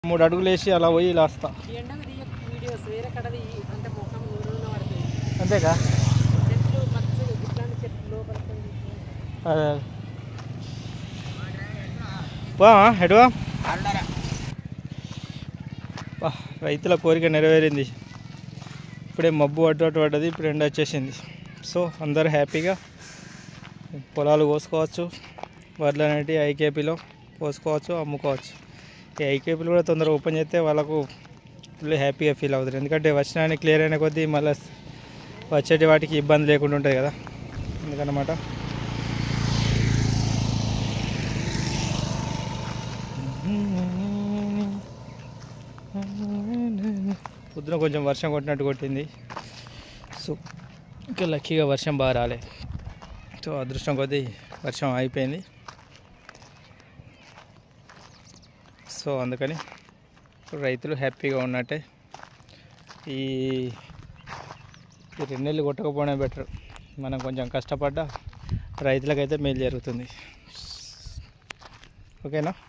మూడు అడుగులు వేసి అలా పోయి ఇలా వస్తా ఈ ఎండకు తీయ వీడియోస్ వేరే కడది అంటే ముఖం ఊరున్న పడుతుంది అంతేకా చెట్లు పచ్చగా ఇట్లాంటి చెట్లు లోపడుతుంది అదే బా ఎటువా బా, రైతుల కోరిక నెరవేరింది ఇప్పుడే మబ్బు అటు అటు పడ్డది ఇప్పుడు ఎండ వచ్చేసింది సో అందరూ హ్యాపీగా పొలాలు కోసుకోవచ్చు వడ్లు అనేవి ఐకేపీలో కోసుకోవచ్చు అమ్ముకోవచ్చు ఈ ఐకేపీలు కూడా తొందరగా ఓపెన్ చేస్తే వాళ్ళకు ఫుల్ హ్యాపీగా ఫీల్ అవుతారు ఎందుకంటే వచ్చినాన్ని క్లియర్ అయిన కొద్దీ మళ్ళీ వచ్చేటి వాటికి ఇబ్బంది లేకుండా ఉంటుంది కదా ఎందుకన్నమాట పొద్దున కొంచెం వర్షం కొట్టినట్టు కొట్టింది సో ఇంకా లక్కీగా వర్షం బాగా రాలే సో అదృష్టం కొద్దీ వర్షం అయిపోయింది సో అందుకని ఇప్పుడు రైతులు హ్యాపీగా ఉన్నట్టే ఈ ఈ రెండు నెలలు కొట్టకపోవడమే బెటర్ మనం కొంచెం కష్టపడ్డా రైతులకైతే మేలు జరుగుతుంది ఓకేనా